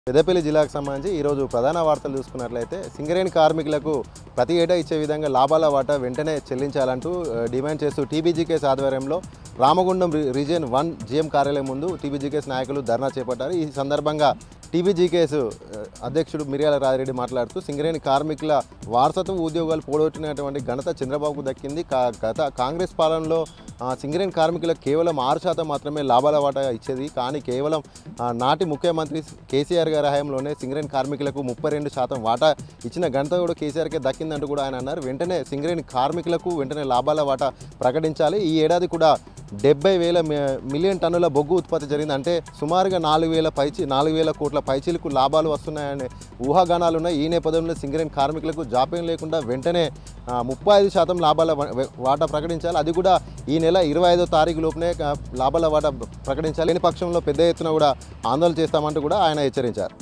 పెద్దపల్లి జిల్లాకు సంబంధించి ఈరోజు ప్రధాన వార్తలు చూసుకున్నట్లయితే సింగరేణి కార్మికులకు ప్రతి ఏటా ఇచ్చే విధంగా లాభాల వాటా వెంటనే చెల్లించాలంటూ ఆ, డిమాండ్ చేస్తూ టీబీజీకేస్ ఆధ్వర్యంలో రామగుండం రి- రీజియన్ వన్ జీఎం కార్యాలయం ముందు టీబీజీకేస్ నాయకులు ధర్నా చేపట్టారు ఈ సందర్భంగా టీబీజీకేస్ ఆ, అధ్యక్షుడు మిర్యాల రాజిరెడ్డి మాట్లాడుతూ సింగరేణి కార్మికుల వారసత్వ ఉద్యోగాలు పోగొట్టినటువంటి ఘనత చంద్రబాబుకు దక్కింది కా- గత కాంగ్రెస్ పాలనలో ఆ, సింగరేణి కార్మికులకు కేవలం ఆరు శాతం మాత్రమే లాభాల వాటా ఇచ్చేది కానీ కేవలం ఆ, నాటి ముఖ్యమంత్రి కేసీఆర్ గారి హయాంలోనే సింగరేణి కార్మికులకు ముప్పై రెండు శాతం వాటా ఇచ్చిన ఘనత కూడా కేసీఆర్కే దక్కిందంటూ కూడా ఆయన అన్నారు వెంటనే సింగరేణి కార్మికులకు వెంటనే లాభాల వాటా ప్రకటించాలి ఈ ఏడాది కూడా డెబ్బై వేల మి- మిలియన్ టన్నుల బొగ్గు ఉత్పత్తి జరిగింది అంటే సుమారుగా నాలుగు వేల పైచి నాలుగు వేల కోట్ల పైచీలకు లాభాలు వస్తున్నాయనే ఊహాగానాలు ఉన్నాయి ఈ నేపథ్యంలో సింగరేణి కార్మికులకు జాప్యం లేకుండా వెంటనే ఆ, ముప్పై ఐదు శాతం లాభాల వా- వాటా ప్రకటించాలి అది కూడా ఈ నెల ఇరవై ఐదో తారీఖు లోపునే ఆ, లాభాల వాటా ప్రకటించాలి లేని పక్షంలో పెద్ద ఎత్తున కూడా ఆందోళన చేస్తామంటూ కూడా ఆయన హెచ్చరించారు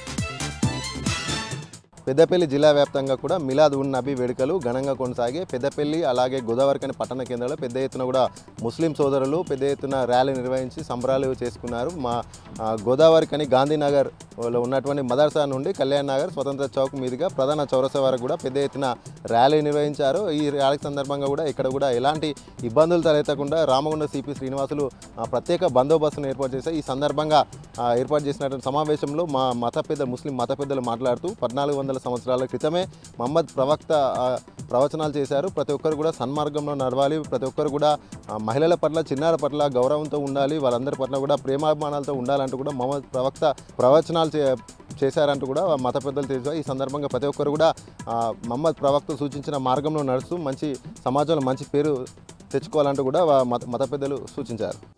పెద్దపల్లి జిల్లా వ్యాప్తంగా కూడా మిలాద్ ఉన్ నబీ వేడుకలు ఘనంగా కొనసాగే పెద్దపల్లి అలాగే గోదావరికని పట్టణ కేంద్రంలో పెద్ద ఎత్తున కూడా ముస్లిం సోదరులు పెద్ద ఎత్తున ర్యాలీ నిర్వహించి సంబరాలు చేసుకున్నారు మా ఆ, గోదావరికని గాంధీనగర్ లో ఉన్నటువంటి మదర్సా నుండి కళ్యాణ్ నగర్ స్వతంత్ర చౌక్ మీదుగా ప్రధాన చౌరస వరకు కూడా పెద్ద ఎత్తున ర్యాలీ నిర్వహించారు ఈ ర్యాలీ సందర్భంగా కూడా ఇక్కడ కూడా ఎలాంటి ఇబ్బందులు తలెత్తకుండా రామగుండ సిపి శ్రీనివాసులు ఆ, ప్రత్యేక బందోబస్తును ఏర్పాటు చేశారు ఈ సందర్భంగా ఆ, ఏర్పాటు చేసినటువంటి సమావేశంలో మా మత పెద్ద ముస్లిం మత పెద్దలు మాట్లాడుతూ పద్నాలుగు వందల సంవత్సరాల క్రితమే మహమ్మద్ ప్రవక్త ఆ, ప్రవచనాలు చేశారు ప్రతి ఒక్కరు కూడా సన్మార్గంలో నడవాలి ప్రతి ఒక్కరు కూడా ఆ, మహిళల పట్ల చిన్నార పట్ల గౌరవంతో ఉండాలి వాళ్ళందరి పట్ల కూడా ప్రేమాభిమానాలతో ఉండాలంటూ కూడా మహమ్మద్ ప్రవక్త ప్రవచనాలు చే చేశారంటూ కూడా మత పెద్దలు తెలిసారు ఈ సందర్భంగా ప్రతి ఒక్కరు కూడా ఆ, మహమ్మద్ ప్రవక్త సూచించిన మార్గంలో నడుస్తూ మంచి సమాజంలో మంచి పేరు తెచ్చుకోవాలంటూ కూడా వా- మత మత పెద్దలు సూచించారు